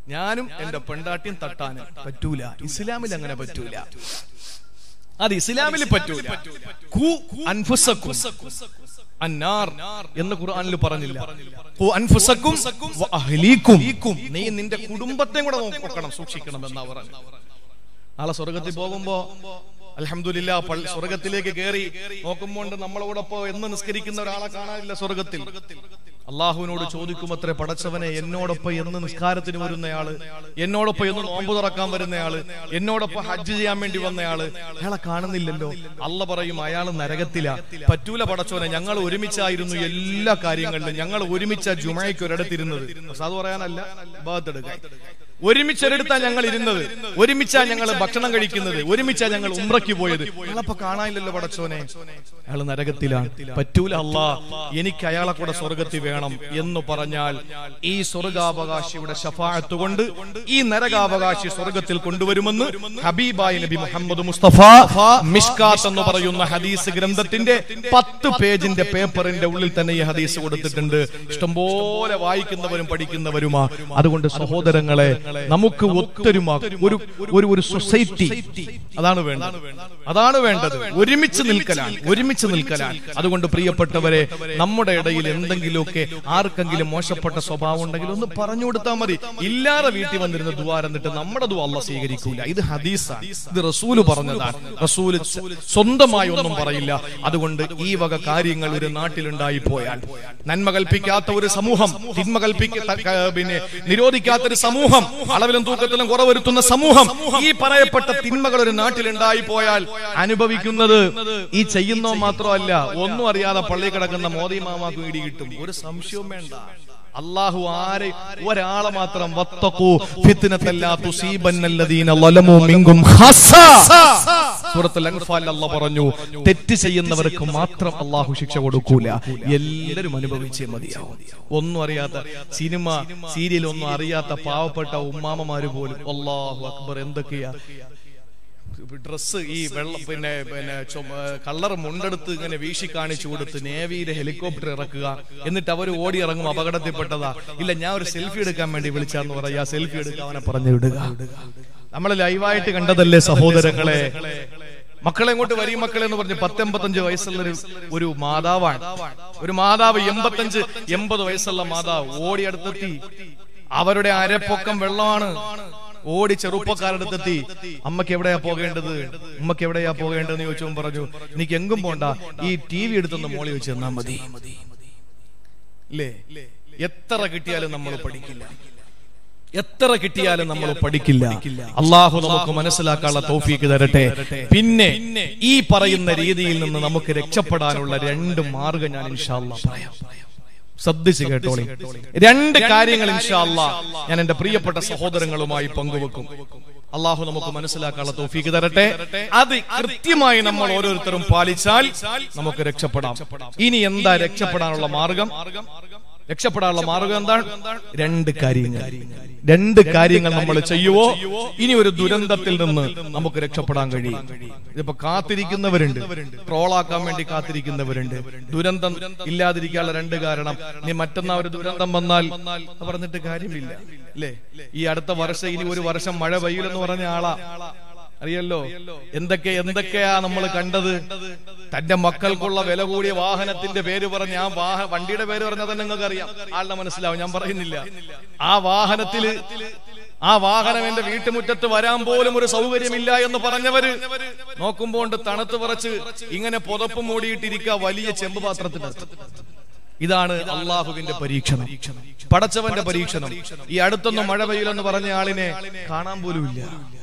ഞാനും എന്റെ പെണ്ടാട്ടിയും തട്ടാനും പറ്റൂല ഇസ്ലാമിൽ അങ്ങനെ പറ്റൂല അത് ഇസ്ലാമിൽ പറ്റൂല കു അൻഫുസക്കും അന്നാർ എന്ന് ഖുർആനിൽ പറഞ്ഞില്ല ഖു അൻഫുസക്കും വ അഹ്ലീക്കും നീ നിന്റെ കുടുംബത്തെയും കൂടെ നോക്കണം സൂക്ഷിക്കണം എന്നാ പറഞ്ഞു നാളെ സ്വർഗത്തിൽ പോകുമ്പോ അലഹമില്ല സ്വർഗത്തിലേക്ക് കയറി നോക്കുമ്പോൾ നമ്മളോടൊപ്പം എന്ന് നിസ്കരിക്കുന്ന ഒരാളെ കാണാനില്ല സ്വർഗത്തിൽ അള്ളാഹുവിനോട് ചോദിക്കുമത്രേ പടച്ചവനെ എന്നോടൊപ്പം എന്ന് നിസ്കാരത്തിന് വരുന്നയാള് എന്നോടൊപ്പം എന്ന് നോമ്പ് തുറക്കാൻ വരുന്നയാള് എന്നോടൊപ്പം ഹജ്ജ് ചെയ്യാൻ വേണ്ടി വന്നയാള് അയാളെ കാണുന്നില്ലല്ലോ അല്ല പറയും അയാൾ നരകത്തില പറ്റൂല പടച്ചവനെ ഞങ്ങൾ ഒരുമിച്ചായിരുന്നു എല്ലാ കാര്യങ്ങളിലും ഞങ്ങൾ ഒരുമിച്ച ജുമയ്ക്ക് ഒരിടത്തിരുന്നത് അത് പറയാനല്ല ഭാഗത്തെടുക്കാൻ ഒരുമിച്ചൊരിടത്താ ഞങ്ങൾ ഇരുന്നത് ഒരുമിച്ചാ ഞങ്ങൾ ഭക്ഷണം കഴിക്കുന്നത് ഒരുമിച്ചാ ഞങ്ങൾ ഉമ്രയ്ക്ക് പോയത് അയാളപ്പൊ കാണാനില്ലല്ലോ പടച്ചോനെ അയാൾ നരകത്തിലാണ് പറ്റൂല അല്ല എനിക്ക് അയാളെ കൂടെ സ്വർഗത്തിൽ വേണം എന്ന് പറഞ്ഞാൽ ഈ സ്വർഗാവകാശിയുടെ ശഫാഴത്ത് കൊണ്ട് ഈ നരകാവകാശി സ്വർഗത്തിൽ കൊണ്ടുവരുമെന്ന് ഹബീബായി നബി മുഹമ്മദ് മുസ്തഫ മിഷ്കാത്ത് എന്ന് പറയുന്ന ഹദീസ് ഗ്രന്ഥത്തിന്റെ പത്ത് പേജിന്റെ പേപ്പറിന്റെ ഉള്ളിൽ തന്നെ ഈ ഹദീസ് കൊടുത്തിട്ടുണ്ട് ഇഷ്ടംപോലെ വായിക്കുന്നവരും പഠിക്കുന്നവരുമാ അതുകൊണ്ട് സഹോദരങ്ങളെ നമുക്ക് ഒത്തൊരുമ ഒരു ഒരു ഒരു സൊസൈറ്റി അതാണ് വേണ്ടത് അതാണ് വേണ്ടത് ഒരുമിച്ച് നിൽക്കലാണ് ഒരുമിച്ച് നിൽക്കലാണ് അതുകൊണ്ട് പ്രിയപ്പെട്ടവരെ നമ്മുടെ ഇടയിൽ എന്തെങ്കിലുമൊക്കെ ആർക്കെങ്കിലും മോശപ്പെട്ട സ്വഭാവം ഉണ്ടെങ്കിൽ ഒന്ന് പറഞ്ഞു കൊടുത്താൽ മതി ഇല്ലാതെ വീട്ടിൽ വന്നിരുന്ന ദ്വാരം എന്നിട്ട് നമ്മുടെ ദ്വാ അല്ല സ്വീകരിക്കൂല ഇത് ഹദീസാണ് ഇത് റസൂല് പറഞ്ഞതാണ് റസൂല് സ്വന്തമായി ഒന്നും പറയില്ല അതുകൊണ്ട് ഈ വക കാര്യങ്ങൾ ഒരു നാട്ടിലുണ്ടായി പോയാൽ നന്മ കൽപ്പിക്കാത്ത ഒരു സമൂഹം തിന്മ കൽപ്പിക്ക പിന്നെ നിരോധിക്കാത്ത ഒരു സമൂഹം അളവിലും തൂക്കത്തിലും കുറവരുത്തുന്ന സമൂഹം ഈ പറയപ്പെട്ട തിന്മകൾ ഒരു നാട്ടിലുണ്ടായി പോയാൽ അനുഭവിക്കുന്നത് ഈ ചെയ്യുന്നോ മാത്രമല്ല ഒന്നും അറിയാതെ പള്ളി കിടക്കുന്ന മോദി മാമാക്കും ഇടി കിട്ടും ഒരു സംശയവും വേണ്ട അള്ളാഹു ആരെ ഒരാളെ മാത്രം വത്തഖൂ ഫിത്നത്തല്ലാ തുസീബന്നല്ലദീന ലലമു മിൻകും ഖസ്സ സൂറത്തുൽ അൻഫാൽ അല്ലാഹ് പറഞ്ഞു തെറ്റ് ചെയ്യുന്നവർക്ക് മാത്രം അള്ളാഹു ശിക്ഷ കൊടുക്കൂല എല്ലാവരും അനുഭവിച്ചേ മതിയാവും ഒന്നും അറിയാത്ത സിനിമ സീരിയൽ ഒന്നും അറിയാത്ത പാവപ്പെട്ട ഉമ്മാമമാര് പോലും അള്ളാഹു അക്ബർ എന്തൊക്കെയാ ഡ്രസ്സ് ഈ വെള്ളം പിന്നെ പിന്നെ കളർ മുണ്ടെടുത്ത് ഇങ്ങനെ വീശി കാണിച്ചു കൊടുത്ത് നേവിയിലെ ഹെലികോപ്റ്റർ ഇറക്കുക എന്നിട്ട് അവർ ഓടി ഇറങ്ങും അപകടത്തിൽപ്പെട്ടതാ ഇല്ല ഞാൻ ഒരു സെൽഫി എടുക്കാൻ വേണ്ടി വിളിച്ചാന്ന് പറയാ സെൽഫി എടുക്കാൻ അവനെ പറഞ്ഞു വിടുക നമ്മൾ ലൈവായിട്ട് കണ്ടതല്ലേ സഹോദരങ്ങളെ മക്കളെ ഇങ്ങോട്ട് വരും മക്കളെ എന്ന് പറഞ്ഞ് പത്തെമ്പത്തഞ്ച് വയസ്സുള്ള ഒരു ഒരു മാതാവാണ് ഒരു മാതാവ് എൺപത്തഞ്ച് എൺപത് വയസ്സുള്ള മാതാവ് ഓടി അടുത്തെത്തി അവരുടെ അരപ്പൊക്കം വെള്ളമാണ് ഓടി ചെറുപ്പക്കാരടുത്തെത്തി അമ്മക്ക് എവിടെയാ പോകേണ്ടത് ഉമ്മക്ക് എവിടെയാ പോകേണ്ടതെന്ന് ചോദിച്ചു പറഞ്ഞു എനിക്ക് എങ്കും പോണ്ട ഈ ടി വി എടുത്തൊന്ന് മോളി വെച്ച് തന്നാ മതി അല്ലേ എത്ര കിട്ടിയാലും നമ്മൾ പഠിക്കില്ല എത്ര കിട്ടിയാലും നമ്മൾ പഠിക്കില്ല അള്ളാഹു നമുക്ക് മനസ്സിലാക്കാനുള്ള തോഫീക്ക് തരട്ടെ പിന്നെ ഈ പറയുന്ന രീതിയിൽ നിന്ന് നമുക്ക് രക്ഷപ്പെടാനുള്ള രണ്ട് മാർഗം ഞാൻ ഇൻഷാല്ല പറയാം ശ്രദ്ധിച്ച് കേട്ടോളി രണ്ട് കാര്യങ്ങൾ ഇൻഷാല്ല ഞാൻ എന്റെ പ്രിയപ്പെട്ട സഹോദരങ്ങളുമായി പങ്കുവെക്കും അള്ളാഹു നമുക്ക് മനസ്സിലാക്കാനുള്ള തോഫീക്ക് തരട്ടെ അത് കൃത്യമായി നമ്മൾ ഓരോരുത്തരും പാലിച്ചാൽ നമുക്ക് രക്ഷപ്പെടാം ഇനി എന്താ രക്ഷപ്പെടാനുള്ള മാർഗം രക്ഷപ്പെടാനുള്ള മാർഗം എന്താണ് രണ്ട് കാര്യങ്ങൾ രണ്ട് കാര്യങ്ങൾ നമ്മൾ ചെയ്യുവോ ഇനി ഒരു ദുരന്തത്തിൽ നിന്ന് നമുക്ക് രക്ഷപ്പെടാൻ കഴിയും ഇതിപ്പോ കാത്തിരിക്കുന്നവരുണ്ട് ട്രോളാക്കാൻ വേണ്ടി കാത്തിരിക്കുന്നവരുണ്ട് ദുരന്തം ഇല്ലാതിരിക്കാനുള്ള രണ്ട് കാരണം ഇനി മറ്റന്നാ ഒരു ദുരന്തം വന്നാൽ പറഞ്ഞിട്ട് കാര്യമില്ല അല്ലേ ഈ അടുത്ത വർഷം ഇനി ഒരു വർഷം മഴ പെയ്യില്ലെന്ന് പറഞ്ഞ ആളാ അറിയല്ലോ എന്തൊക്കെ എന്തൊക്കെയാ നമ്മൾ കണ്ടത് തന്റെ മക്കൾക്കുള്ള വില കൂടിയ വാഹനത്തിന്റെ പേര് പറഞ്ഞ് ആ വാഹ വണ്ടിയുടെ പേര് പറഞ്ഞാൽ തന്നെ നിങ്ങൾക്ക് അറിയാം ആളുടെ മനസ്സിലാവും ഞാൻ പറയുന്നില്ല ആ വാഹനത്തില് ആ വാഹനം എന്റെ വീട്ടുമുറ്റത്ത് വരാൻ പോലും ഒരു സൗകര്യമില്ല എന്ന് പറഞ്ഞവര് നോക്കുമ്പോൾ തണുത്ത് പറച്ച് ഇങ്ങനെ പുതപ്പ് മൂടിയിട്ടിരിക്കുക വലിയ ചെമ്പ് പാത്രത്തിനകത്ത് ഇതാണ് അള്ളാഹുവിന്റെ പരീക്ഷണം പടച്ചവന്റെ പരീക്ഷണം ഈ അടുത്തൊന്നും മഴ പെയ്യില്ലെന്ന് പറഞ്ഞ ആളിനെ കാണാൻ പോലുമില്ല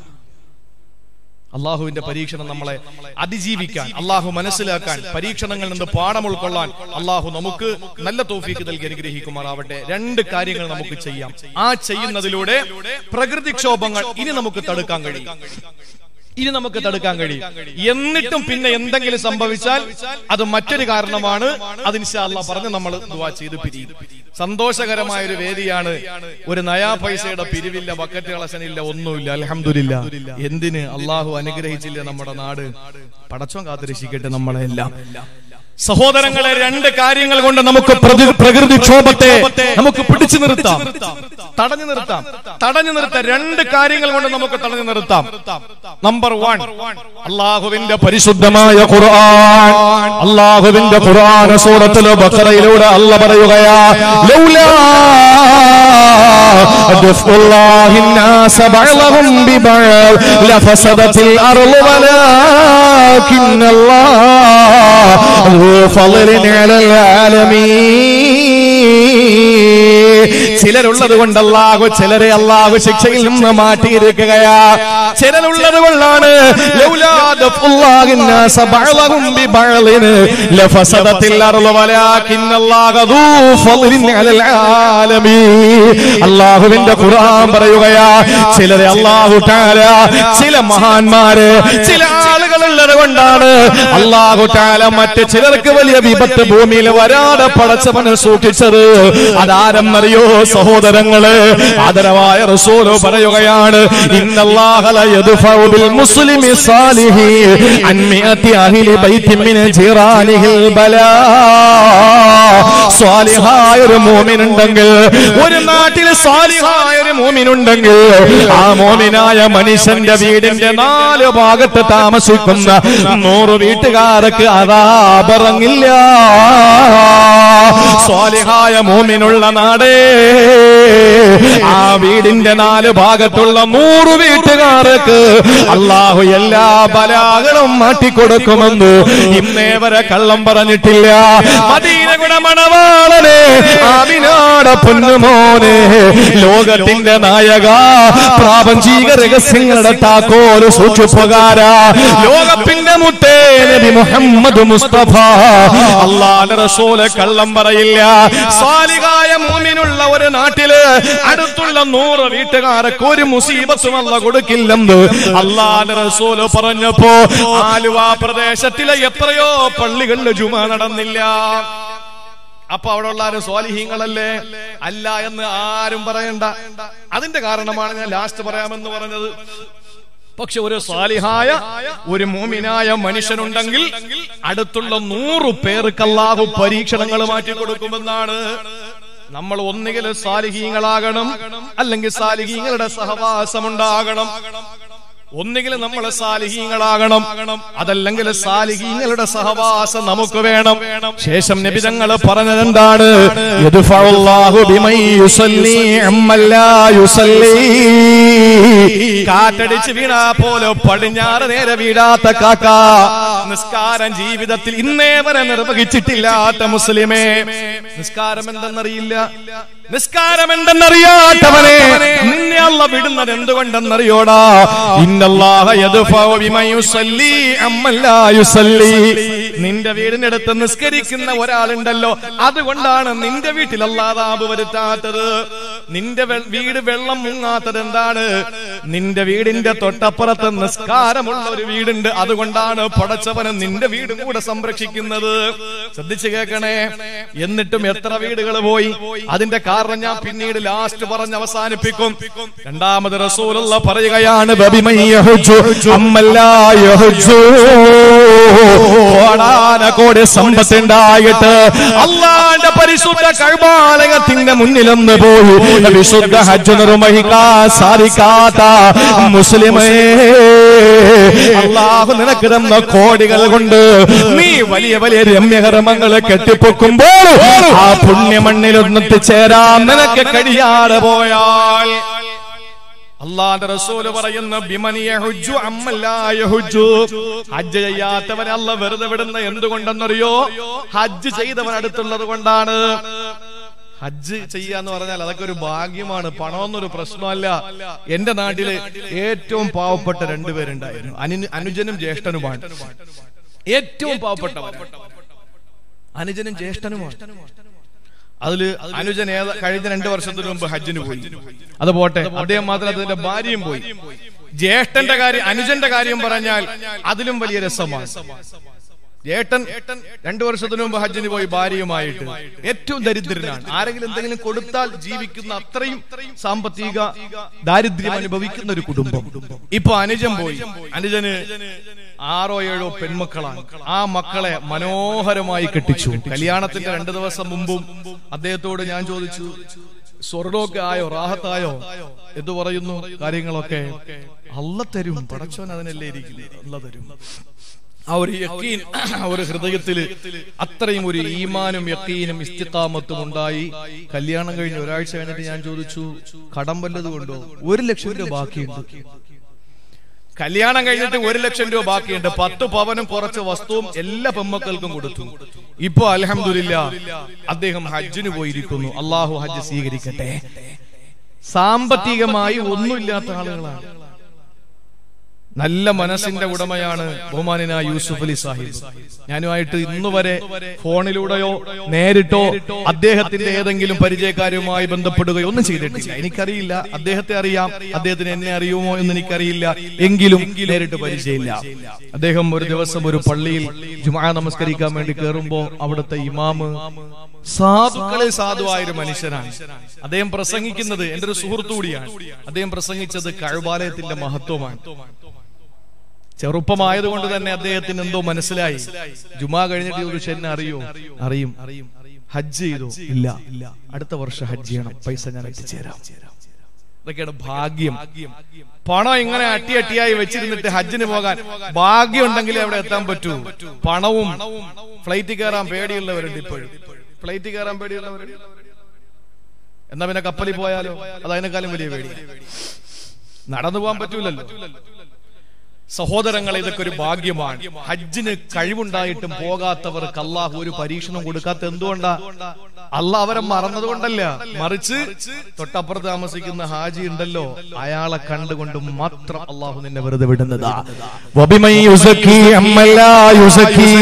അള്ളാഹുവിന്റെ പരീക്ഷണം നമ്മളെ അതിജീവിക്കാൻ അള്ളാഹു മനസ്സിലാക്കാൻ പരീക്ഷണങ്ങളിൽ നിന്ന് പാഠം ഉൾക്കൊള്ളാൻ അള്ളാഹു നമുക്ക് നല്ല തോഫീക്ക് നൽകി അനുഗ്രഹിക്കുമാറാവട്ടെ രണ്ട് കാര്യങ്ങൾ നമുക്ക് ചെയ്യാം ആ ചെയ്യുന്നതിലൂടെ പ്രകൃതിക്ഷോഭങ്ങൾ ഇനി നമുക്ക് തടുക്കാൻ കഴിയും ഇനി നമുക്ക് തടുക്കാൻ കഴിയും എന്നിട്ടും പിന്നെ എന്തെങ്കിലും സംഭവിച്ചാൽ അത് മറ്റൊരു കാരണമാണ് അതിൻഷാല്ല പറഞ്ഞ് നമ്മൾ ദുവാ ചെയ്ത് പിരിയും സന്തോഷകരമായ ഒരു വേദിയാണ് ഒരു നയാ പൈസയുടെ പിരിവില്ല ബക്കറ്റ് കളശനില്ല ഒന്നുമില്ല അലഹമില്ല എന്തിന് അള്ളാഹു അനുഗ്രഹിച്ചില്ല നമ്മുടെ നാട് പടച്ചോൻ കാത്തിരക്ഷിക്കട്ടെ നമ്മളെ എല്ലാം സഹോദരങ്ങളെ രണ്ട് കാര്യങ്ങൾ കൊണ്ട് നമുക്ക് പ്രതി- പ്രകൃതിക്ഷോഭത്തെ നമുക്ക് പിടിച്ചു നിർത്താം തടഞ്ഞു നിർത്താം തടഞ്ഞു നിർത്താം രണ്ട് കാര്യങ്ങൾ കൊണ്ട് നമുക്ക് തടഞ്ഞു നിർത്താം നമ്പർ വൺ അള്ളാഹുവിന്റെ പരിശുദ്ധമായ ഖുർആൻ അള്ളാഹുവിന്റെ ഖുർആൻ സൂറത്തിലെ ബക്കറയിലൂടെ അല്ല പറയുകയാ ലൗലാ دفع الله الناس بعضهم ببعض لفسدت الأرض ولكن الله ذو فضل على العالمين ചിലരുള്ളത് കൊണ്ട് അല്ലാഹു ചിലരെ അല്ലാഹു ശിക്ഷയിൽ നിന്ന് മാറ്റിയിരിക്കുകയാ ചിലരുള്ളത് കൊണ്ടാണ് ലൗലാ ദഫുല്ലാഹിൻ നാസ ബഅളഹും ബിബഅളിൻ ലഫസദത്തിൽ അർളു വലാകിൻ അല്ലാഹു ദൂ ഫളിൻ അലൽ ആലമീൻ അല്ലാഹുവിന്റെ ഖുർആൻ പറയുകയാ ചിലരെ അല്ലാഹു തആല ചില മഹാന്മാര് ചില ആളുകളുള്ളത് കൊണ്ടാണ് അല്ലാഹു തആല മറ്റ് ചിലർക്ക് വലിയ വിപത്ത് ഭൂമിയിൽ വരാതെ പടച്ചവന് സൂക്ഷിച്ചത് അതാരെന്നറിയോ സഹോദരങ്ങള് ആദരവായ റസൂല് പറയുകയാണ് ഇന്നല്ലാഹ ലയദ്ഫഉ ബിൽ മുസ്ലിമി സാലിഹി അൻ മിഅതി അഹ്ലി ബൈത്തി മിൻ ജിറാനിഹിൽ ബലാ സ്വാലിഹായ ഒരു മോമിനുണ്ടെങ്കിൽ ഒരു നാട്ടിൽ സ്വാലിഹായ ഒരു മോമിനുണ്ടെങ്കിൽ ആ മോമിനായ മനുഷ്യന്റെ വീടിന്റെ നാല് ഭാഗത്ത് താമസിക്കുന്ന നൂറ് വീട്ടുകാർക്ക് അതാപറങ്ങില്ല സ്വാലിഹായ മോമിനുള്ള നാടേ ആ വീടിന്റെ നാല് ഭാഗത്തുള്ള നൂറ് വീട്ടുകാർക്ക് അള്ളാഹു എല്ലാ ബലാകളും മാറ്റിക്കൊടുക്കുമെന്ന് ഇന്നേ വരെ കള്ളം പറഞ്ഞിട്ടില്ല മദീന ഗുണമണവാളനെ ആവിനാട പൊന്നുമോനെ ലോകത്തിന്റെ നായക പ്രാപഞ്ചിക രഹസ്യങ്ങളുടെ താക്കോല് സൂക്ഷിപ്പുകാര ലോകത്തിന്റെ മുത്തേ നബി മുഹമ്മദ് മുസ്തഫ അള്ളാഹ് റസൂല് കള്ളം പറയില്ല സ്വാലികായ മൂമിനുള്ള ഒരു നാട്ടില് അടുത്തുള്ള നൂറ് വീട്ടുകാർക്ക് ഒരു മുസീബത്തും അല്ല കൊടുക്കില്ലെന്ന് അള്ളാഹ് റസൂല് പറഞ്ഞപ്പോ ആലുവ പ്രദേശത്തിലെ എത്രയോ പള്ളികളിൽ ജുമ നടന്നില്ല അപ്പൊ അവിടെ ഉള്ള ആരും സ്വാലിഹീങ്ങളല്ലേ അല്ല എന്ന് ആരും പറയണ്ട അതിന്റെ കാരണമാണ് ഞാൻ ലാസ്റ്റ് പറയാമെന്ന് പറഞ്ഞത് പക്ഷെ ഒരു സ്വാലിഹായ ഒരു മോമിനായ മനുഷ്യനുണ്ടെങ്കിൽ അടുത്തുള്ള നൂറു പേർക്ക് അല്ലാഹു പരീക്ഷണങ്ങൾ മാറ്റി കൊടുക്കുമെന്നാണ് നമ്മൾ ഒന്നുകിൽ സാലിഹീങ്ങളാകണം അല്ലെങ്കിൽ സാലിഹീങ്ങളുടെ സഹവാസമുണ്ടാകണം ഒന്നുകിൽ നമ്മൾ സാലിഹീങ്ങളാകണം അതല്ലെങ്കിൽ സാലിഹീങ്ങളുടെ സഹവാസം നമുക്ക് വേണം ശേഷം നബിതങ്ങൾ പറഞ്ഞതെന്താണ് യദ്ഫഉല്ലാഹു ബിമൻ യുസല്ലി അമ്മല്ലാ യുസല്ലി കാറ്റടിച്ച് വീണാ പോലെ പടിഞ്ഞാറ് നേരെ വീഴാത്ത കാക്ക നിസ്കാരം ജീവിതത്തിൽ ഇന്നേ വരെ നിർവഹിച്ചിട്ടില്ലാത്ത മുസ്ലിമേ നിസ്കാരം എന്തെന്നറിയില്ല നിസ്കാരം എന്തെന്നറിയാത്തവനെ നിന്നെ അല്ല വിടുന്നത് എന്തുകൊണ്ടെന്നറിയോടാ ഇന്നല്ലാഹ യദ്ഫഉ ബിമൻ യുസല്ലി അമ്മല്ലാ യുസല്ലി നിന്റെ വീടിന്റെ അടുത്ത് നിസ്കരിക്കുന്ന ഒരാളുണ്ടല്ലോ അതുകൊണ്ടാണ് നിന്റെ വീട്ടിൽ അല്ലാതാബ് വരുത്താത്തത് നിന്റെ വെ- വീട് വെള്ളം മുങ്ങാത്തത് എന്താണ് നിന്റെ വീടിന്റെ തൊട്ടപ്പുറത്ത് നിസ്കാരമുള്ള ഒരു വീടുണ്ട് അതുകൊണ്ടാണ് പടച്ചവന് നിന്റെ വീടും കൂടെ സംരക്ഷിക്കുന്നത് ശ്രദ്ധിച്ചു കേൾക്കണേ എന്നിട്ടും എത്ര വീടുകൾ പോയി അതിന്റെ കാരണം ഞാൻ പിന്നീട് ലാസ്റ്റ് പറഞ്ഞ് അവസാനിപ്പിക്കും രണ്ടാമത് റസൂലുള്ള പറയുകയാണ് ബബിമൻ യഹുജു അമ്മല്ലാ യഹുജു കോടാന കോടി സമ്പത്തുണ്ടായിട്ട് അള്ളാന്റെ പരിശുദ്ധ കൈമാലയത്തിന്റെ മുന്നിലൊന്ന് പോയി വിശുദ്ധ ഹജ്ജ് നിർവഹിക്കാൻ സാധിക്കാത്ത മുസ്ലിമേ അള്ളാഹു നിനക്ക് തന്ന കോടികൾ കൊണ്ട് നീ വലിയ വലിയ രമ്യകർമ്മങ്ങൾ കെട്ടിപ്പൊക്കുമ്പോൾ ആ പുണ്യമണ്ണിലൊന്ന് എത്തിച്ചേരാൻ നിനക്ക് കഴിയാതെ പോയാൽ അള്ളാന്റെ റസൂല് പറയുന്ന ബിമനിയ ഹുജ്ജു അമ്മല്ലായ ഹുജ്ജു ഹജ്ജ് ചെയ്യാത്തവനെ അല്ല വെറുതെ വിടുന്ന എന്തുകൊണ്ടെന്നറിയോ ഹജ്ജ് ചെയ്തവൻ അടുത്തുള്ളത് കൊണ്ടാണ് ഹജ്ജ് ചെയ്യാന്ന് പറഞ്ഞാൽ അതൊക്കെ ഒരു ഭാഗ്യമാണ് പണമെന്നൊരു പ്രശ്നമല്ല എന്റെ നാട്ടില് ഏറ്റവും പാവപ്പെട്ട രണ്ടുപേരുണ്ടായിരുന്നു അനു അനുജനും ജ്യേഷ്ഠനുമാണ് ഏറ്റവും പാവപ്പെട്ടവൻ അനുജനും ജ്യേഷ്ഠനുമാണ് അതില് അനുജൻ ഏത കഴിഞ്ഞ രണ്ടു വർഷത്തിന് മുമ്പ് ഹജ്ജിന് പോയി അത് പോട്ടെ അദ്ദേഹം മാത്രം അതിന്റെ ഭാര്യയും പോയി ജ്യേഷ്ഠന്റെ കാര്യം അനുജന്റെ കാര്യം പറഞ്ഞാൽ അതിലും വലിയ രസമാണ് ഏട്ടൻ രണ്ടു വർഷത്തിന് മുമ്പ് ഹജ്ജിന് പോയി ഭാര്യയുമായിട്ട് ഏറ്റവും ദരിദ്രനാണ് ആരെങ്കിലും എന്തെങ്കിലും കൊടുത്താൽ ജീവിക്കുന്ന അത്രയും സാമ്പത്തിക ദാരിദ്ര്യം അനുഭവിക്കുന്ന ഒരു കുടുംബം ഇപ്പൊ അനുജൻ പോയി അനുജന് ആറോ ഏഴോ പെൺമക്കളാണ് ആ മക്കളെ മനോഹരമായി കെട്ടിച്ചു കല്യാണത്തിന്റെ രണ്ടു ദിവസം മുമ്പും അദ്ദേഹത്തോട് ഞാൻ ചോദിച്ചു സ്വർണമൊക്കെ ആയോ റാഹത്തായോ എന്ന് പറയുന്നു കാര്യങ്ങളൊക്കെ അല്ല തരും പടച്ചോൻ അതിനല്ലേ ഇരിക്കുന്നത് അല്ല തരും ആ ഒരു യക്കീൻ ആ ഒരു ഹൃദയത്തില് അത്രയും ഒരു ഈമാനും യക്കീനും ഇസ്തിത്താമത്തും ഉണ്ടായി കല്യാണം കഴിഞ്ഞ് ഒരാഴ്ച കഴിഞ്ഞിട്ട് ഞാൻ ചോദിച്ചു കടം വല്ലതും കൊണ്ടോ ഒരു ലക്ഷം രൂപ ബാക്കിയുണ്ട് കല്യാണം കഴിഞ്ഞിട്ട് ഒരു ലക്ഷം രൂപ ബാക്കിയുണ്ട് പത്ത് പവനും കുറച്ച് വസ്തുവും എല്ലാ പെമ്മക്കൾക്കും കൊടുത്തു ഇപ്പൊ അലഹമില്ല അദ്ദേഹം ഹജ്ജിന് പോയിരിക്കുന്നു അള്ളാഹു ഹജ്ജ് സ്വീകരിക്കട്ടെ സാമ്പത്തികമായി ഒന്നുമില്ലാത്ത ആളുകളാണ് നല്ല മനസ്സിന്റെ ഉടമയാണ് ബഹുമാനായ യൂസുഫ് അലി സാഹിബ് ഞാനുമായിട്ട് ഇന്നു വരെ ഫോണിലൂടെയോ നേരിട്ടോ അദ്ദേഹത്തിന്റെ ഏതെങ്കിലും പരിചയക്കാരുമായി ബന്ധപ്പെടുകയോ ഒന്നും ചെയ്തിട്ടില്ല എനിക്കറിയില്ല അദ്ദേഹത്തെ അറിയാം അദ്ദേഹത്തിന് എന്നെ അറിയുമോ എന്ന് എനിക്കറിയില്ല എങ്കിലും നേരിട്ട് പരിചയമില്ല അദ്ദേഹം ഒരു ദിവസം ഒരു പള്ളിയിൽ ജുമാ നമസ്കരിക്കാൻ വേണ്ടി കയറുമ്പോ അവിടുത്തെ ഇമാമ് സാധുക്കളിൽ സാധുവായ ഒരു മനുഷ്യനാണ് അദ്ദേഹം പ്രസംഗിക്കുന്നത് എന്റെ ഒരു സുഹൃത്തു കൂടിയാണ് അദ്ദേഹം പ്രസംഗിച്ചത് കഴുബാലയത്തിന്റെ മഹത്വമാണ് ചെറുപ്പമായതുകൊണ്ട് തന്നെ അദ്ദേഹത്തിന് എന്തോ മനസ്സിലായി ജുമാ കഴിഞ്ഞിട്ട് ചോദിച്ചു എന്നെ അറിയോ അറിയും ഹജ്ജ് ചെയ്തോ ഇല്ല ഇല്ല അടുത്ത വർഷം ഹജ്ജ് ചെയ്യണം പൈസ ഞാൻ എത്തിച്ചേരാം ഇതൊക്കെയാണ് ഭാഗ്യം പണം ഇങ്ങനെ അട്ടി അട്ടിയായി വെച്ചിരുന്നിട്ട് ഹജ്ജിന് പോകാൻ ഭാഗ്യം ഉണ്ടെങ്കിലേ അവിടെ എത്താൻ പറ്റൂ പണവും ഫ്ലൈറ്റ് കയറാൻ പേടിയുള്ളവരുണ്ട് ഇപ്പോഴും ഫ്ലൈറ്റ് കയറാൻ പേടിയുള്ളവരുണ്ട് എന്നാ പിന്നെ കപ്പലിൽ പോയാലോ അത് അതിനേക്കാളും വലിയ പേടി നടന്നു പോകാൻ പറ്റൂലല്ലോ സഹോദരങ്ങളെ ഇതൊക്കെ ഒരു ഭാഗ്യമാണ് ഹജ്ജിന് കഴിവുണ്ടായിട്ടും പോകാത്തവർക്ക് അള്ളാഹു ഒരു പരീക്ഷണം കൊടുക്കാത്ത എന്തുകൊണ്ടാ അല്ല അവരെ മറന്നതുകൊണ്ടല്ല മറിച്ച് തൊട്ടപ്പുറത്ത് താമസിക്കുന്ന ഹാജി ഉണ്ടല്ലോ അയാളെ കണ്ടുകൊണ്ട് മാത്രം അള്ളാഹു നിന്നെ വെറുതെ വിടുന്നതാ وبمن يزكي أما لا يزكي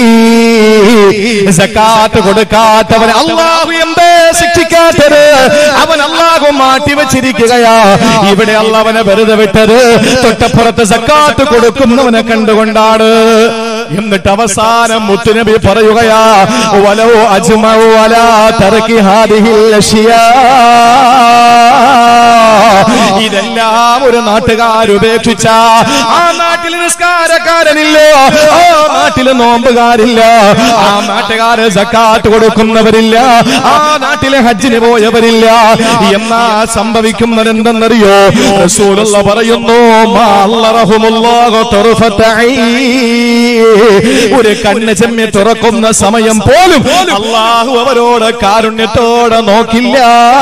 സക്കാത്ത് കൊടുക്കാത്തവൻ അള്ളാഹു എന്തേ ശിക്ഷിക്കാത്തത് അവൻ അള്ളാഹു മാറ്റി വെച്ചിരിക്കുകയാ ഇവിടെ അള്ളാഹവനെ വെറുതെ വിട്ടത് തൊട്ടപ്പുറത്ത് സക്കാത്ത് കൊടുക്കുന്നവനെ കണ്ടുകൊണ്ടാണ് എന്നിട്ട് അവസാനം മുത്തുനബി പറയുകയാ വലോ അജ്മൗ വലാ തർക്കി ഹാദിഹിൽ അഷിയാ ഇതെല്ലാം ഒരു നാട്ടുകാർ ഉപേക്ഷിച്ച ആ നാട്ടിൽ നിസ്കാരക്കാരനില്ലോ ആ നാട്ടിൽ നോമ്പുകാരില്ല ആ നാട്ടുകാര് സക്കാത്ത് കൊടുക്കുന്നവരില്ല ആ നാട്ടിലെ ഹജ്ജിന് പോയവരില്ല എന്നാ സംഭവിക്കുന്നത് എന്തെന്നറിയോ റസൂലുള്ള പറയുന്നു മാ അല്ലറഹുമുല്ലാഹു തുറഫത്ത ഒരു കണ്ണ് ചെമ്മി തുറക്കുന്ന സമയം പോലും അള്ളാഹു അവരോട് കാരുണ്യത്തോടെ നോക്കില്ല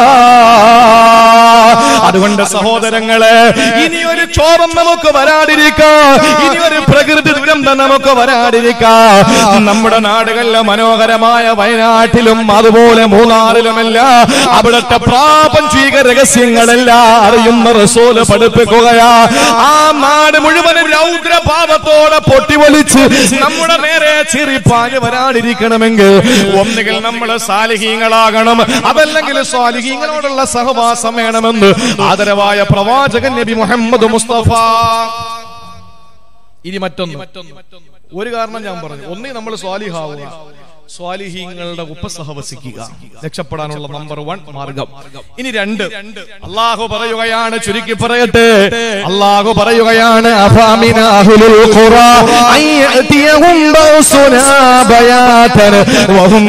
അതുകൊണ്ട് സഹോദരങ്ങളെ ഇനി ഒരു ക്ഷോഭം നമുക്ക് വരാതിരിക്കാം ഇനി ഒരു പ്രകൃതി ദുരന്തം നമുക്ക് വരാതിരിക്കാം നമ്മുടെ നാടുകളിലെ മനോഹരമായ വയനാട്ടിലും അതുപോലെ മൂന്നാറിലുമല്ല അവിടുത്തെ പ്രാപഞ്ചിക രഹസ്യങ്ങളെല്ലാം അറിയുന്ന റസൂല് പഠിപ്പിക്കുകയാ ആ നാട് മുഴുവനും രൗദ്രഭാവത്തോടെ പൊട്ടിവലിച്ച് നമ്മുടെ നേരെ ചിറിപ്പാഞ്ഞ് വരാതിരിക്കണമെങ്കിൽ ഒന്നുകിൽ നമ്മൾ സാലിഹീങ്ങളാകണം അതല്ലെങ്കിൽ സ്വാലിഹീങ്ങളോടുള്ള സഹവാസം വേണമെന്ന് ആദരവായ പ്രവാചകൻ നബി മുഹമ്മദ് മുസ്തഫ ഇനി മറ്റൊന്ന് ഒരു കാരണം ഞാൻ പറഞ്ഞു ഒന്നേ നമ്മൾ സ്വാലിഹാവുക സ്വാലിഹീങ്ങളുടെ ഉപസഹവസിക്കുക രക്ഷപ്പെടാനുള്ള നമ്പർ വൺ മാർഗം ഇനി രണ്ട് അള്ളാഹു പറയുകയാണ് ചുരുക്കി പറയട്ടെ അള്ളാഹു പറയുകയാണ് അഫാമിന അഹ്ലുൽ ഖുറാ അൻ യഅതിയഹും ബൗസുനാ ബയാതൻ വഹും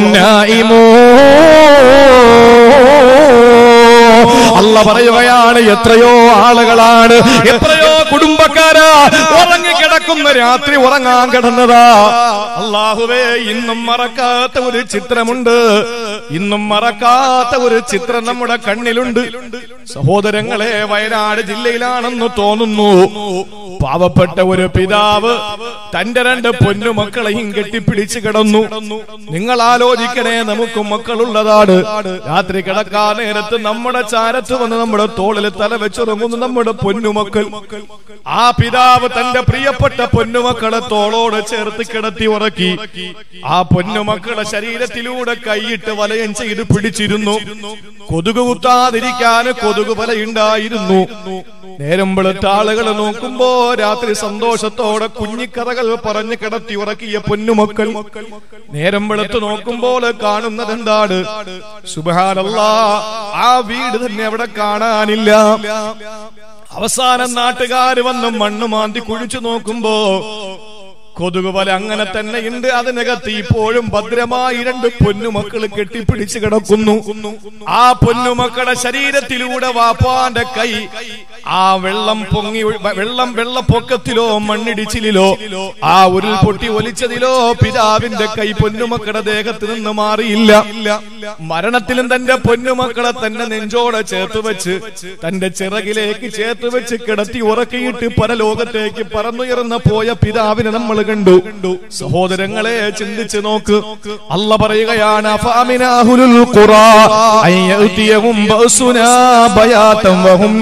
നായിമൂൻ അല്ല പറയുകയാണ് എത്രയോ ആളുകളാണ് എത്രയോ കുടുംബക്കാരാ ഉറങ്ങിക്കിടക്കുന്ന രാത്രി ഉറങ്ങാൻ കിടന്നതാ അള്ളാഹുവേ ഇന്നും മറക്കാത്ത ഒരു ചിത്രമുണ്ട് ഇന്നും മറക്കാത്ത ഒരു ചിത്രം നമ്മുടെ കണ്ണിലുണ്ട് സഹോദരങ്ങളെ വയനാട് ജില്ലയിലാണെന്ന് തോന്നുന്നു പാവപ്പെട്ട ഒരു പിതാവ് തന്റെ രണ്ട് പൊന്നുമക്കളെയും കെട്ടിപ്പിടിച്ച് കിടന്നു നിങ്ങൾ ആലോചിക്കണേ നമുക്ക് മക്കളുള്ളതാണ് രാത്രി കിടക്കാൻ നേരത്ത് നമ്മുടെ ചാരത്ത് വന്ന് നമ്മുടെ തോളിൽ തല വെച്ചുറങ്ങുന്നു നമ്മുടെ പൊന്നുമക്കൾ ആ പിതാവ് തന്റെ പ്രിയപ്പെട്ട പൊന്നുമക്കളെ തോളോട് ചേർത്ത് കിടത്തി ഉറക്കി ആ പൊന്നുമക്കളെ ശരീരത്തിലൂടെ കൈയിട്ട് വലയം ചെയ്ത് പിടിച്ചിരുന്നു കൊതുക് കുത്താതിരിക്കാൻ കൊതുക് വലയുണ്ടായിരുന്നു നേരം വെളുത്ത ആളുകൾ നോക്കുമ്പോ രാത്രി സന്തോഷത്തോടെ കുഞ്ഞിക്കഥകൾ പറഞ്ഞ് കിടത്തി ഉറക്കിയ പൊന്നുമക്കൾ നേരം വെളുത്ത് നോക്കുമ്പോൾ കാണുന്നത് എന്താണ് സുബാനല്ല ആ വീട് തന്നെ അവിടെ കാണാനില്ല അവസാനം നാട്ടുകാര് വന്ന് മണ്ണ് മാന്തി കുഴിച്ചു നോക്കുമ്പോ കൊതുക് വല അങ്ങനെ തന്നെ ഉണ്ട് അതിനകത്ത് ഇപ്പോഴും ഭദ്രമായി രണ്ട് പൊന്നുമക്കൾ കെട്ടിപ്പിടിച്ച് കിടക്കുന്നു ആ പൊന്നുമക്കളുടെ ശരീരത്തിലൂടെ വാപ്പാന്റെ കൈ ആ വെള്ളം പൊങ്ങി ഒഴി- വെള്ളം വെള്ളപ്പൊക്കത്തിലോ മണ്ണിടിച്ചിലിലോ ആ ഉരുൾ പൊട്ടി ഒലിച്ചതിലോ പിതാവിന്റെ കൈ പൊന്നുമക്കളുടെ ദേഹത്ത് നിന്ന് മാറിയില്ല മരണത്തിലും തന്റെ പൊന്നുമക്കളെ തന്നെ നെഞ്ചോടെ ചേർത്ത് വെച്ച് തന്റെ ചിറകിലേക്ക് ചേർത്ത് വെച്ച് കിടത്തി ഉറക്കിയിട്ട് പരലോകത്തേക്ക് പറന്നുയർന്ന പോയ പിതാവിനെ നമ്മൾ കണ്ടു സഹോദരങ്ങളെ ചിന്തിച്ച് നോക്ക് അല്ല പറയുകയാണ് അഫാമിനാഹുലുൽ ഖുറാ അൻ യഅതിയഹും ബഅസുനാ ബയാതൻ വഹും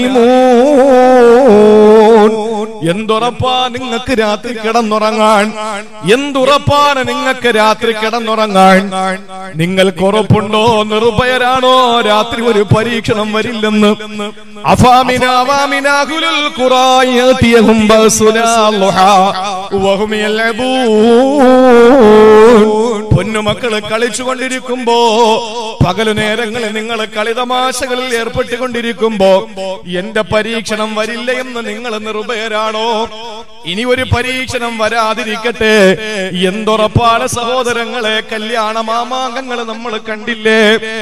നായിമൂൻ എന്തുറപ്പാ നിങ്ങൾക്ക് രാത്രി കിടന്നുറങ്ങാൻ എന്തുറപ്പാണ് നിങ്ങൾക്ക് രാത്രി കിടന്നുറങ്ങാൻ നിങ്ങൾക്ക് ഉറപ്പുണ്ടോ നിർഭയരാണോ രാത്രി ഒരു പരീക്ഷണം വരില്ലെന്ന് അഫാമിന അവാമിനാഹുലുൽ ഖുറാ യഅതിയഹും ബഅസുനാ ളുഹാ വഹും യലബൂൻ പൊന്നുമക്കള് കളിച്ചുകൊണ്ടിരിക്കുമ്പോ പകലു നേരങ്ങളിൽ നിങ്ങൾ കളിതമാശകളിൽ ഏർപ്പെട്ടുകൊണ്ടിരിക്കുമ്പോ എന്റെ പരീക്ഷണം വരില്ല എന്ന് നിങ്ങൾ നിർഭയരാണോ ഇനി ഒരു പരീക്ഷണം വരാതിരിക്കട്ടെ എന്തുറപ്പാണ് സഹോദരങ്ങളെ കല്യാണ മാമാങ്കങ്ങള് നമ്മൾ കണ്ടില്ലേ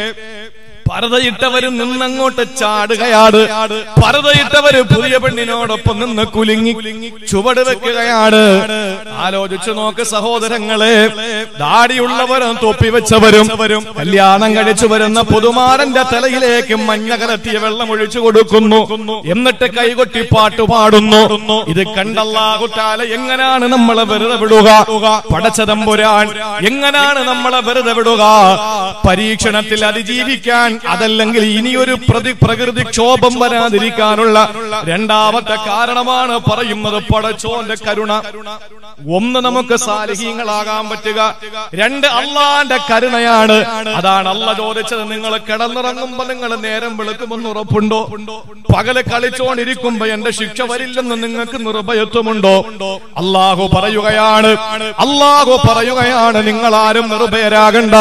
പരതയിട്ടവര് നിന്നങ്ങോട്ട് ചാടുകയാണ് പരതയിട്ടവര് പുതിയ പെണ്ണിനോടൊപ്പം നിന്ന് കുലുങ്ങി ചുവട് വെക്കുകയാണ് ആലോചിച്ചു നോക്ക് സഹോദരങ്ങളെ ദാടിയുള്ളവരും തൊപ്പി വെച്ചവരും കല്യാണം കഴിച്ചു വരുന്ന പുതുമാരന്റെ തലയിലേക്ക് മഞ്ഞ കലത്തിയ വെള്ളം ഒഴിച്ചു കൊടുക്കുന്നു എന്നിട്ട് കൈകൊട്ടി പാട്ട് പാടുന്നു ഇത് കണ്ടല്ലാകുട്ടാല എങ്ങനാണ് നമ്മളെ വെറുതെ വിടുക പടച്ചതമ്പുരാൻ എങ്ങനാണ് നമ്മളെ വെറുതെ വിടുക പരീക്ഷണത്തിൽ അതിജീവിക്കാൻ അതല്ലെങ്കിൽ ഇനിയൊരു പ്രതി പ്രകൃതി ക്ഷോഭം വരാതിരിക്കാനുള്ള രണ്ടാമത്തെ കാരണമാണ് പറയുന്നത് പടച്ചോന്റെ കരുണ ഒന്ന് നമുക്ക് സാലിഹീങ്ങളാകാൻ പറ്റുക രണ്ട് അള്ളാന്റെ കരുണയാണ് അതാണ് അല്ല ചോദിച്ചത് നിങ്ങൾ കിടന്നുറങ്ങുമ്പോ നിങ്ങൾ നേരം വെളുക്കുമെന്ന് ഉറപ്പുണ്ടോ പകല് കളിച്ചോണ്ടിരിക്കുമ്പോ എന്റെ ശിക്ഷ വരില്ലെന്ന് നിങ്ങൾക്ക് നിർഭയത്വമുണ്ടോ അള്ളാഹു പറയുകയാണ് അള്ളാഹു പറയുകയാണ് നിങ്ങൾ ആരും നിർഭയരാകണ്ട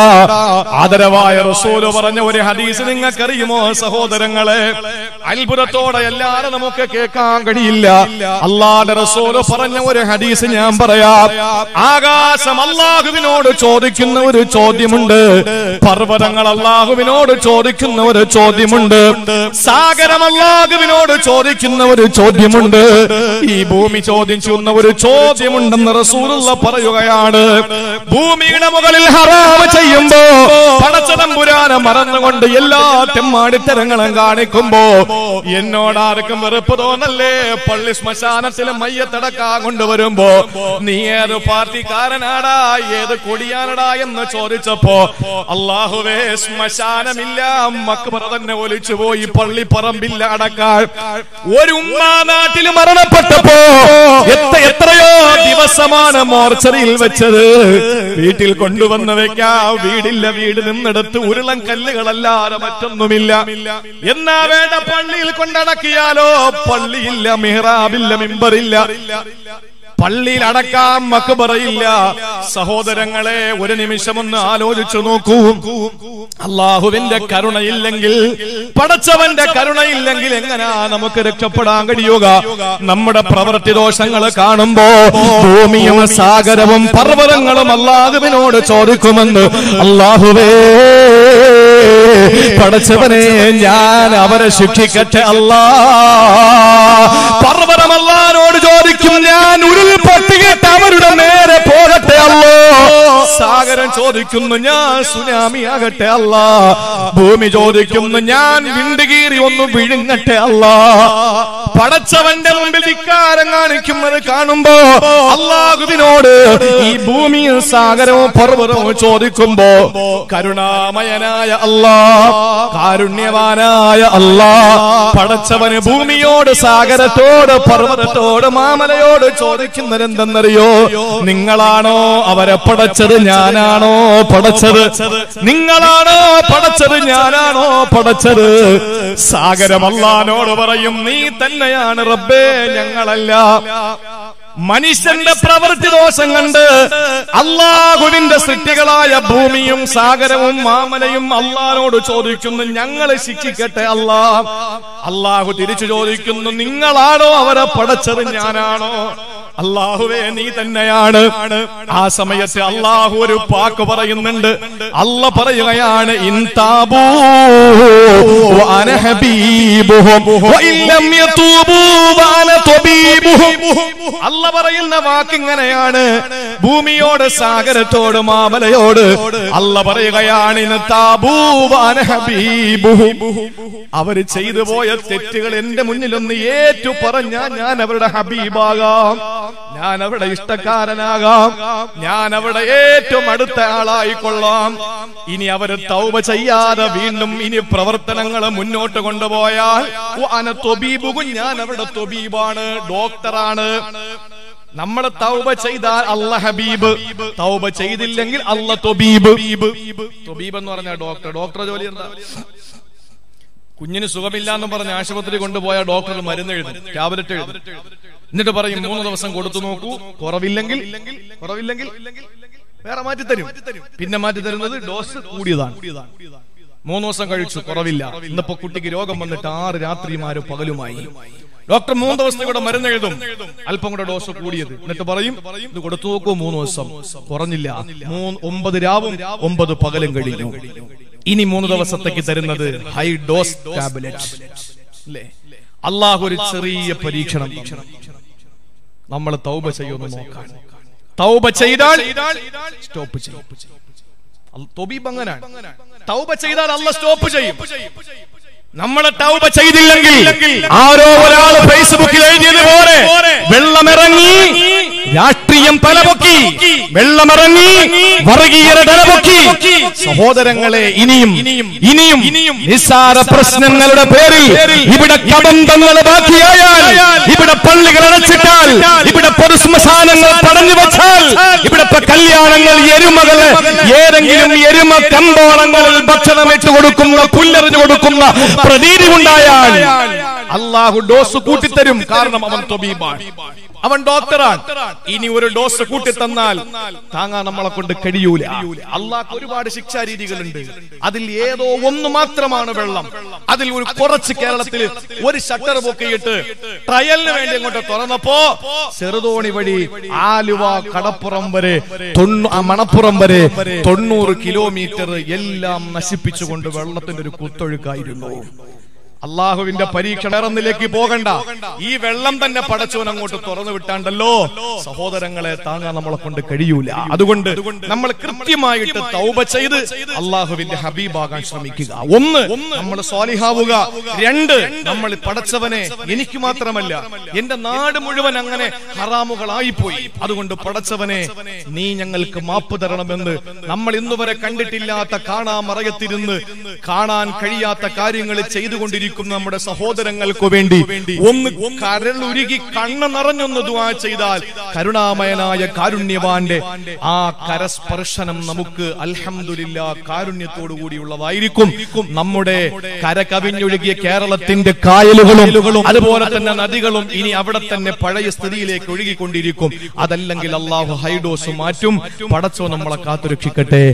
ആദരവായ റസൂല് പറഞ്ഞ ഒരു ഹദീസ് നിങ്ങൾക്കറിയുമോ സഹോദരങ്ങളെ അത്ഭുതത്തോടെ എല്ലാരും നമുക്ക് കേൾക്കാൻ കഴിയില്ല അള്ളാന്റെ റസൂല് പറഞ്ഞ ഒരു ഹദീസ് ഞാൻ പറയാം ആകാശം അള്ളാഹുവിനോട് ചോദിക്കുന്ന ഒരു ചോദ്യമുണ്ട് പർവ്വതങ്ങൾ അള്ളാഹുവിനോട് ചോദിക്കുന്ന ഒരു ചോദ്യമുണ്ട് സാഗരം അള്ളാഹുവിനോട് ചോദിക്കുന്ന ഒരു ചോദ്യമുണ്ട് ഈ ഭൂമി ചോദിക്കുന്ന ഒരു ചോദ്യമുണ്ടെന്ന് റസൂലുള്ള പറയുകയാണ് ഭൂമിയുടെ മുകളിൽ ഹറാമ് ചെയ്യുമ്പോ പടച്ചതമ്പുരാനെ മറന്നുകൊണ്ട് എല്ലാ തെമ്മാടിത്തരങ്ങളും കാണിക്കുമ്പോ എന്നോട് ആർക്കും വെറുപ്പ് തോന്നല്ലേ പള്ളി ശ്മശാനത്തിൽ മയ്യത്തടക്കാൻ കൊണ്ടുവരുമ്പോ നീ ഏത് പാർട്ടിക്കാരനാടാ ഏത് കൊടിയാനടാ എന്ന് ചോദിച്ചപ്പോ അള്ളാഹുവേ ശ്മശാനമില്ല മക്ബറ തന്നെ ഒലിച്ചു പോയി പള്ളി പറമ്പില്ല അടക്കാൻ ഒരു ഉമ്മാ നാട്ടിൽ മരണപ്പെട്ടപ്പോ എത്ര എത്രയോ ദിവസമാണ് മോർച്ചറിയിൽ വെച്ചത് വീട്ടിൽ കൊണ്ടുവന്ന് വെക്കാ വീടില്ല വീട് നിന്നെടുത്ത് ഉരുളൻ കല്ലുകളല്ലാതെ മറ്റൊന്നുമില്ല എന്നാ വേണ്ട പള്ളിയിൽ കൊണ്ടടക്കിയാലോ പള്ളിയില്ല മിഹ്റാബില്ല മിമ്പറില്ല പള്ളിയിൽ അടക്കാൻ മക്ബറയില്ല സഹോദരങ്ങളെ ഒരു നിമിഷം ഒന്ന് ആലോചിച്ചു നോക്കൂ അള്ളാഹുവിന്റെ കരുണയില്ലെങ്കിൽ പടച്ചവന്റെ കരുണയില്ലെങ്കിൽ എങ്ങനാ നമുക്ക് രക്ഷപ്പെടാൻ കഴിയുക നമ്മുടെ പ്രവൃത്തി ദോഷങ്ങൾ കാണുമ്പോ ഭൂമിയും സാഗരവും പർവ്വതങ്ങളും അള്ളാഹുവിനോട് ചോദിക്കുമെന്ന് അള്ളാഹുവേ പടച്ചവനെ ഞാൻ അവരെ ശിക്ഷിക്കട്ടെ അല്ലാ പർവ്വതം അള്ളഹാനോട് ചോദിക്കും ഞാൻ ഉരുൾ പൊട്ടിയിട്ട് അവരുടെ നേരെ പോകട്ടെ അല്ലോ സാഗരം ചോദിക്കുന്നു ഞാൻ സുനാമി ആകട്ടെ അല്ല ഭൂമി ചോദിക്കുന്നു ഞാൻ വിണ്ടുകീറി ഒന്ന് വിഴുങ്ങട്ടെ അല്ല പടച്ചവന്റെ മുമ്പിൽ ധിക്കാരം കാണിക്കുന്നത് കാണുമ്പോ അള്ളാഹുവിനോട് ഈ ഭൂമിയും സാഗരവും പർവ്വതവും ചോദിക്കുമ്പോ കരുണാമയനായ അല്ലാ കാരുണ്യവാനായ അല്ലാ പടച്ചവന് ഭൂമിയോട് സാഗരത്തോട് പർവ്വതത്തോട് മാമലയോട് ചോദിക്കുന്നത് എന്തെന്നറിയോ നിങ്ങളാണോ അവരെ പടച്ചത് ഞാനാണോ പടച്ചത് നിങ്ങളാണോ പടച്ചത് ഞാനാണോ പടച്ചത് സാഗരം അല്ലാനോട് പറയും നീ തന്നെയാണ് റബ്ബേ ഞങ്ങളല്ല മനുഷ്യന്റെ പ്രവൃത്തി ദോഷം കണ്ട് അള്ളാഹുവിന്റെ സൃഷ്ടികളായ ഭൂമിയും സാഗരവും മാമലയും അള്ളാഹിനോട് ചോദിക്കുന്നു ഞങ്ങളെ ശിക്ഷിക്കട്ടെ അല്ലാ അള്ളാഹു തിരിച്ചു ചോദിക്കുന്നു നിങ്ങളാണോ അവരെ പടച്ചത് ഞാനാണോ അള്ളാഹുവേ നീ തന്നെയാണ് ആ സമയത്ത് അള്ളാഹു ഒരു പാക്ക് പറയുന്നുണ്ട് അല്ല പറയുകയാണ് ഇൻതാബൂ വഅന ഹബീബുഹും വഇല്ലം യതൂബൂ വഅന തബീബുഹും അല്ല പറയുന്ന വാക്ക് ഇങ്ങനെയാണ് ഭൂമിയോട് സാഗരത്തോട് മാമലയോട് അല്ല പറയുകയാണ് ഇൻതാബൂ വഅന ഹബീബുഹും അവര് ചെയ്തു പോയ തെറ്റുകൾ എന്റെ മുന്നിലൊന്ന് ഏറ്റു പറഞ്ഞാ ഞാൻ അവരുടെ ഹബീബാകാം ഞാൻ അവിടെ ഇഷ്ടക്കാരനാകാം ഞാൻ അവിടെ ഏറ്റവും അടുത്ത ആളായിക്കൊള്ളാം ഇനി അവര് തൗബ ചെയ്യാതെ വീണ്ടും ഇനി പ്രവർത്തനങ്ങൾ മുന്നോട്ട് കൊണ്ടുപോയാൽ അന തൊബീബുകും ഞാൻ അവിടെ തൊബീബാണ് ഡോക്ടറാണ് നമ്മൾ തൗബ ചെയ്താൽ അല്ല ഹബീബ് തൗബ ചെയ്തില്ലെങ്കിൽ അല്ല തൊബീബ് തൊബീബ് എന്ന് പറഞ്ഞ ഡോക്ടർ ഡോക്ടർ ജോലി എന്താ കുഞ്ഞിന് സുഖമില്ല എന്ന് പറഞ്ഞ് ആശുപത്രി കൊണ്ടുപോയ ഡോക്ടർ മരുന്ന് എഴുതും ടാബ്ലറ്റ് എഴുതും എന്നിട്ട് പറയും മൂന്ന് ദിവസം കൊടുത്തു നോക്കൂ കുറവില്ലെങ്കിൽ കുറവില്ലെങ്കിൽ വേറെ മാറ്റി തരും പിന്നെ മാറ്റി തരുന്നത് ഡോസ് കൂടിയതാണ് മൂന്ന് ദിവസം കഴിച്ചു കുറവില്ല ഇന്നിപ്പോ കുട്ടിക്ക് രോഗം വന്നിട്ട് ആറ് രാത്രിമാരും പകലുമായി ഡോക്ടർ മൂന്ന് ദിവസത്തെ കൂടെ മരുന്ന് എഴുതും അല്പം കൂടെ ഡോസ് കൂടിയത് എന്നിട്ട് പറയും ഇത് കൊടുത്തു നോക്കൂ മൂന്ന് ദിവസം കുറഞ്ഞില്ല മൂന്ന് ഒമ്പത് രാവും ഒമ്പത് പകലും കഴിഞ്ഞു ഇനി മൂന്ന് ദിവസത്തേക്ക് തരുന്നത് ഹൈ ഡോസ് ടാബ്ലറ്റ് അല്ലേ അള്ളാഹു ഒരു ചെറിയ പരീക്ഷണം തന്നു. നമ്മൾ തൗബ ചെയ്യുമെന്ന് നോക്കാൻ തൗബ ചെയ്താൽ സ്റ്റോപ്പ് ചെയ്യും അൽ- തൊബീബ് അങ്ങനാണ് തൗബ ചെയ്താൽ അല്ല സ്റ്റോപ്പ് ചെയ്യും നമ്മളെ തൗബ ചെയ്തില്ലെങ്കിൽ ആരോ ഒരാൾ ഫേസ്ബുക്കിൽ എഴുതിയതുപോലെ വെള്ളമിറങ്ങി രാഷ്ട്രീയം തലപൊക്കി വെള്ളമിറങ്ങി വർഗീയത തലപൊക്കി സഹോദരങ്ങളെ ഇനിയും ഇനിയും നിസ്സാര പ്രശ്നങ്ങളുടെ പേരിൽ ഇവിടെ കബന്ധങ്ങൾ ബാക്കിയായാൽ ഇവിടെ പള്ളികൾ അടച്ചിട്ടാൽ ഇവിടെ പൊതുശ്മശാനങ്ങൾ തടഞ്ഞു വെച്ചാൽ ഇവിടെ ഇപ്പൊ കല്യാണങ്ങൾ എരുമകള് ഏതെങ്കിലും എരുമ കമ്പോളങ്ങളിൽ ഭക്ഷണം ഇട്ട് കൊടുക്കുന്ന പുല്ലെറിഞ്ഞു കൊടുക്കുന്ന പ്രതീതി ഉണ്ടായാൽ അള്ളാഹു ഡോസ് കൂട്ടിത്തരും കാരണം അവൻ തൊബീബാണ് അവൻ ഡോക്ടറാണ് ഇനി ഒരു ഡോസ് കൂട്ടി തന്നാൽ താങ്ങാൻ നമ്മളെ കൊണ്ട് കഴിയൂല അള്ളാഹ് ഒരുപാട് ശിക്ഷാ രീതികളുണ്ട് അതിൽ ഏതോ ഒന്ന് മാത്രമാണ് വെള്ളം അതിൽ ഒരു കുറച്ച് കേരളത്തിൽ ഒരു ഷട്ടർ പൊക്കിയിട്ട് ട്രയലിന് വേണ്ടി അങ്ങോട്ട് തുറന്നപ്പോ ചെറുതോണി വഴി ആലുവ കടപ്പുറം വരെ തൊണ്ണൂ- ആ മണപ്പുറം വരെ തൊണ്ണൂറ് കിലോമീറ്റർ എല്ലാം നശിപ്പിച്ചുകൊണ്ട് വെള്ളത്തിന്റെ ഒരു കുത്തൊഴുക്കായിരുന്നു അള്ളാഹുവിന്റെ പരീക്ഷ വേറൊന്നിലേക്ക് പോകണ്ട ഈ വെള്ളം തന്നെ പടച്ചോൻ അങ്ങോട്ട് തുറന്നു വിട്ടാണ്ടല്ലോ സഹോദരങ്ങളെ താങ്ങാൻ നമ്മളെ കൊണ്ട് കഴിയൂല അതുകൊണ്ട് നമ്മൾ കൃത്യമായിട്ട് തൗബ ചെയ്ത് അള്ളാഹുവിന്റെ ഹബീബാകാൻ ശ്രമിക്കുക ഒന്ന് നമ്മൾ സ്വാലിഹാവുക രണ്ട് നമ്മൾ പടച്ചവനെ എനിക്ക് മാത്രമല്ല എന്റെ നാട് മുഴുവൻ അങ്ങനെ ഹറാമുകളായി പോയി അതുകൊണ്ട് പടച്ചവനെ നീ ഞങ്ങൾക്ക് മാപ്പ് തരണമെന്ന് നമ്മൾ ഇന്നുവരെ കണ്ടിട്ടില്ലാത്ത കാണാമറയത്തിരുന്ന് കാണാൻ കഴിയാത്ത കാര്യങ്ങൾ ചെയ്തുകൊണ്ടിരിക്കുന്ന നമ്മുടെ സഹോദരങ്ങൾക്ക് വേണ്ടി ഒന്ന് കരളുരുകി കണ്ണ് നിറഞ്ഞൊന്ന് ദുആ ചെയ്താൽ കരുണാമയനായ കാരുണ്യവാന്റെ ആ കരസ്പർശനം നമുക്ക് അൽഹംദുലില്ലാ കാരുണ്യത്തോടു കൂടിയുള്ളതായിരിക്കും നമ്മുടെ കര കവിഞ്ഞൊഴുകിയ കേരളത്തിന്റെ കായലുകളും അതുപോലെ തന്നെ നദികളും ഇനി അവിടെ തന്നെ പഴയ സ്ഥിതിയിലേക്ക് ഒഴുകിക്കൊണ്ടിരിക്കും അതല്ലെങ്കിൽ അള്ളാഹു ഹൈഡോസ് മാറ്റും പടച്ചോ നമ്മളെ കാത്തുരക്ഷിക്കട്ടെ